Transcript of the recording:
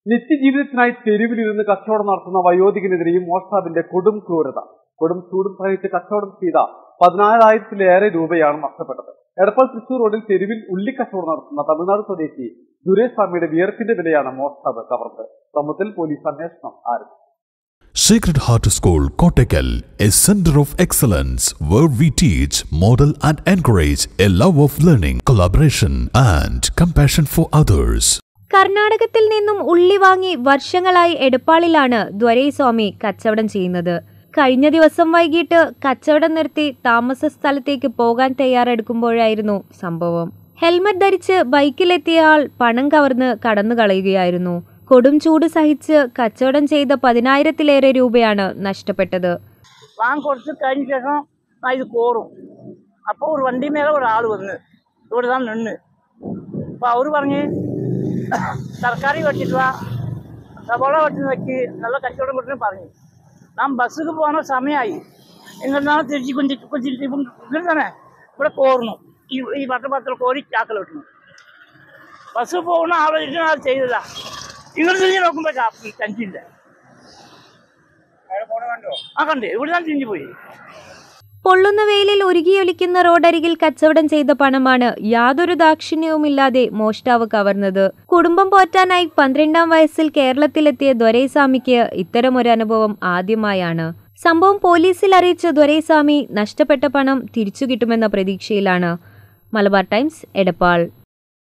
നിത്യജീവിതത്തിനായി തെരുവിലിരുന്ന് കച്ചവടം നടത്തുന്ന വയോധികനെതിരെയും മോഷ്ടാവിന്റെ കൊടും ക്രൂരത കൊടും ചൂടും സഹിച്ച് കച്ചവടം ചെയ്ത പതിനാലായിരത്തിലേറെ രൂപയാണ് നഷ്ടപ്പെട്ടത് എടപ്പാൾ തൃശൂർ റോഡിൽ തെരുവിൽ ഉള്ളിക്കച്ചവടം നടത്തുന്ന തമിഴ്നാട് സ്വദേശി സുരേഷ് സ്വാമിയുടെ വിയർപ്പിന്റെ വിലയാണ് മോഷ്ടാവ് കവർന്നത് സംഭവത്തിൽ പോലീസ് അന്വേഷണം ആരംഭിച്ചു Sacred Heart School, Kottakkal, a center of excellence where we teach, model, and encourage a love of learning, collaboration, and compassion for others. കർണാടകത്തിൽ നിന്നും ഉള്ളി വാങ്ങി വർഷങ്ങളായി എടപ്പാളിലാണ് ദ്വരൈസ്വാമി കച്ചവടം ചെയ്യുന്നത് കഴിഞ്ഞ ദിവസം വൈകിട്ട് കച്ചവടം നിർത്തി താമസ സ്ഥലത്തേക്ക് പോകാൻ തയ്യാറെടുക്കുമ്പോഴായിരുന്നു സംഭവം ഹെൽമറ്റ് ധരിച്ച് ബൈക്കിലെത്തിയ ആൾ പണം കവർന്ന് കടന്നു കളയുകയായിരുന്നു കൊടും ചൂട് സഹിച്ച് കച്ചവടം ചെയ്ത പതിനായിരത്തിലേറെ രൂപയാണ് നഷ്ടപ്പെട്ടത് വാങ്ങി കൊടുത്ത് കഴിഞ്ഞ ശേഷം நான் இது போகிறோம் அப்போ ஒரு வண்டி மேலே ஒரு ஆள் வந்து ഇവിടെ தான் நின்று അപ്പോൾ അവർ പറഞ്ഞ് തർക്കാരി വെട്ടിട്ട് വാ സവോള വെട്ടി വെക്ക് നല്ല കച്ചവടം കൊടുത്തു പറഞ്ഞു നാം ബസ്സിൽ പോകുന്ന സമയമായി എങ്ങനെയാണ് തിരിച്ച് കൊഞ്ചി കൊഞ്ചിട്ട് ഇങ്ങനെ തന്നെ ഇവിടെ കോർന്നു ഈ ഈ പട്ടപത്ര കോരി ചാക്കൽ വെട്ടണം ബസ് പോകുന്ന ആലോചിക്കുന്ന ആൾ ചെയ്തതാ ഇങ്ങനെ തിരിഞ്ഞ് നോക്കുമ്പോൾ കഞ്ചില്ല ആ കണ്ടേ ഇവിടെ ഞാൻ തിരിഞ്ഞു പോയി പൊള്ളുന്ന വെയിലിൽ ഉരുകിയൊലിക്കുന്ന റോഡരികിൽ കച്ചവടം ചെയ്ത പണമാണ് യാതൊരു ദാക്ഷിണ്യവുമില്ലാതെ മോഷ്ടാവ് കവർന്നത് കുടുംബം പോറ്റാനായി പന്ത്രണ്ടാം വയസ്സിൽ കേരളത്തിലെത്തിയ ദ്വരൈസ്വാമിക്ക് ഇത്തരമൊരു അനുഭവം ആദ്യമായാണ് സംഭവം പോലീസിൽ അറിയിച്ച ദ്വരൈസ്വാമി നഷ്ടപ്പെട്ട പണം തിരിച്ചു കിട്ടുമെന്ന പ്രതീക്ഷയിലാണ് മലബാർ ടൈംസ് എടപ്പാൾ